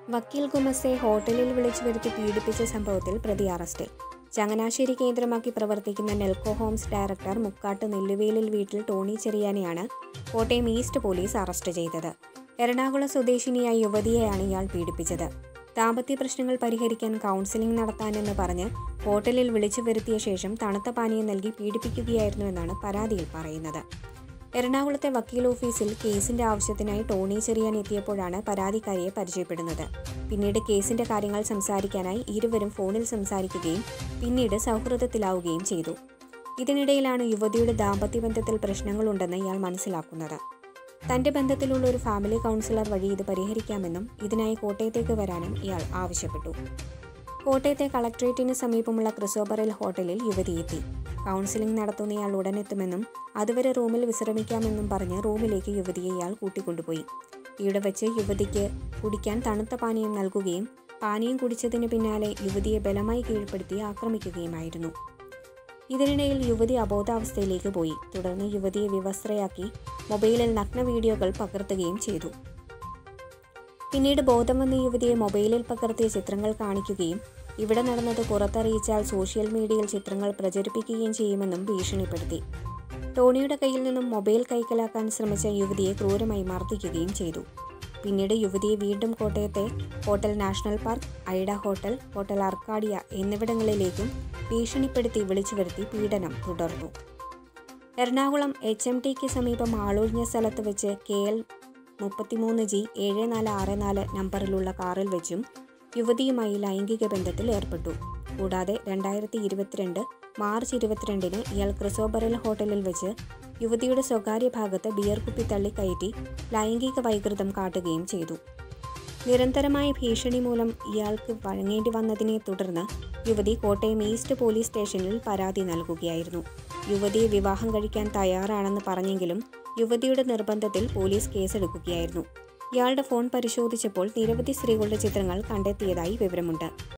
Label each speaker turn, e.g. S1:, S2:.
S1: വക്കീൽ ഗുമസെ ഹോട്ടലിൽ വിളിച്ചു വരുത്തി പീഡിപ്പിച്ച സംഭവത്തിൽ പ്രതി അറസ്റ്റിൽ ചങ്ങനാശ്ശേരി കേന്ദ്രമാക്കി പ്രവർത്തിക്കുന്ന നെൽക്കോ ഹോംസ് ഡയറക്ടർ മുക്കാട്ട് നെല്ലുവേലിൽ വീട്ടിൽ ടോണി ചെറിയാനെയാണ് കോട്ടയം ഈസ്റ്റ് പോലീസ് അറസ്റ്റ് ചെയ്തത് എറണാകുളം സ്വദേശിനിയായ യുവതിയെയാണ് ഇയാൾ പീഡിപ്പിച്ചത് ദാമ്പത്യ പ്രശ്നങ്ങൾ പരിഹരിക്കാൻ കൗൺസിലിംഗ് നടത്താനെന്ന് പറഞ്ഞ് ഹോട്ടലിൽ വിളിച്ചു വരുത്തിയ ശേഷം തണുത്ത പാനീയം നൽകി പീഡിപ്പിക്കുകയായിരുന്നുവെന്നാണ് പരാതിയിൽ പറയുന്നത് എറണാകുളത്തെ വക്കീൽ ഓഫീസിൽ കേസിന്റെ ആവശ്യത്തിനായി ടോണി ചെറിയാൻ എത്തിയപ്പോഴാണ് പരാതിക്കാരിയെ പരിചയപ്പെടുന്നത് പിന്നീട് കേസിന്റെ കാര്യങ്ങൾ സംസാരിക്കാനായി ഇരുവരും ഫോണിൽ സംസാരിക്കുകയും പിന്നീട് സൗഹൃദത്തിലാവുകയും ചെയ്തു ഇതിനിടയിലാണ് യുവതിയുടെ ദാമ്പത്യ ബന്ധത്തിൽ പ്രശ്നങ്ങളുണ്ടെന്ന് ഇയാൾ മനസ്സിലാക്കുന്നത് തന്റെ ബന്ധത്തിലുള്ള ഒരു ഫാമിലി കൗൺസിലർ വഴി ഇത് പരിഹരിക്കാമെന്നും ഇതിനായി കോട്ടയത്തേക്ക് വരാനും ഇയാൾ ആവശ്യപ്പെട്ടു കോട്ടയത്തെ കളക്ട്രേറ്റിന് സമീപമുള്ള ക്രിസോബറിൽ ഹോട്ടലിൽ യുവതി എത്തി കൗൺസിലിംഗ് നടത്തുന്നയാൾ ഉടനെത്തുമെന്നും അതുവരെ റൂമിൽ വിശ്രമിക്കാമെന്നും പറഞ്ഞ് റൂമിലേക്ക് യുവതിയെ ഇയാൾ കൂട്ടിക്കൊണ്ടുപോയി ഇവിടെ വെച്ച് യുവതിക്ക് കുടിക്കാൻ തണുത്ത പാനീയം നൽകുകയും പാനീയം കുടിച്ചതിന് പിന്നാലെ യുവതിയെ ബലമായി കീഴ്പ്പെടുത്തി ആക്രമിക്കുകയുമായിരുന്നു ഇതിനിടയിൽ യുവതി അബോധാവസ്ഥയിലേക്ക് പോയി തുടർന്ന് യുവതിയെ വിവസ്ത്രയാക്കി മൊബൈലിൽ നഗ്ന വീഡിയോകൾ പകർത്തുകയും ചെയ്തു പിന്നീട് ബോധം വന്ന യുവതിയെ മൊബൈലിൽ പകർത്തിയ ചിത്രങ്ങൾ കാണിക്കുകയും ഇവിടെ നടന്നത് പുറത്തറിയിച്ചാൽ സോഷ്യൽ മീഡിയയിൽ ചിത്രങ്ങൾ പ്രചരിപ്പിക്കുകയും ചെയ്യുമെന്നും ഭീഷണിപ്പെടുത്തി ടോണിയുടെ കയ്യിൽ നിന്നും മൊബൈൽ കൈക്കലാക്കാൻ ശ്രമിച്ച യുവതിയെ ക്രൂരമായി മർദ്ദിക്കുകയും ചെയ്തു പിന്നീട് യുവതിയെ വീണ്ടും കോട്ടയത്തെ hotel national park Aida hotel hotel Arcadia എന്നിവിടങ്ങളിലേക്കും ഭീഷണിപ്പെടുത്തി വിളിച്ചു വരുത്തി പീഡനം തുടർന്നു എറണാകുളം എച്ച് എം ടിക്ക് സമീപം ആളൊഴിഞ്ഞ സ്ഥലത്ത് വെച്ച് കെ എൽ മുപ്പത്തിമൂന്ന് ജി ഏഴ് നാല് ആറ് നാല് നമ്പറിലുള്ള കാറിൽ വെച്ചും യുവതിയുമായി ലൈംഗിക ബന്ധത്തിൽ ഏർപ്പെട്ടു കൂടാതെ രണ്ടായിരത്തി ഇരുപത്തിരണ്ട് മാർച്ച് ഇരുപത്തിരണ്ടിന് ഇയാൾ ക്രിസോബറൽ ഹോട്ടലിൽ വെച്ച് യുവതിയുടെ സ്വകാര്യ ഭാഗത്ത് ബിയർ കുപ്പി തള്ളിക്കയറ്റി ലൈംഗിക വൈകൃതം കാട്ടുകയും ചെയ്തു നിരന്തരമായ ഭീഷണി മൂലം ഇയാൾക്ക് വഴങ്ങേണ്ടി വന്നതിനെ തുടർന്ന് യുവതി കോട്ടയം ഈസ്റ്റ് പോലീസ് സ്റ്റേഷനിൽ പരാതി നൽകുകയായിരുന്നു യുവതിയെ വിവാഹം കഴിക്കാൻ തയ്യാറാണെന്ന് പറഞ്ഞെങ്കിലും യുവതിയുടെ നിർബന്ധത്തിൽ പോലീസ് കേസെടുക്കുകയായിരുന്നു ഇയാളുടെ ഫോൺ പരിശോധിച്ചപ്പോൾ നിരവധി സ്ത്രീകളുടെ ചിത്രങ്ങൾ കണ്ടെത്തിയതായി വിവരമുണ്ട്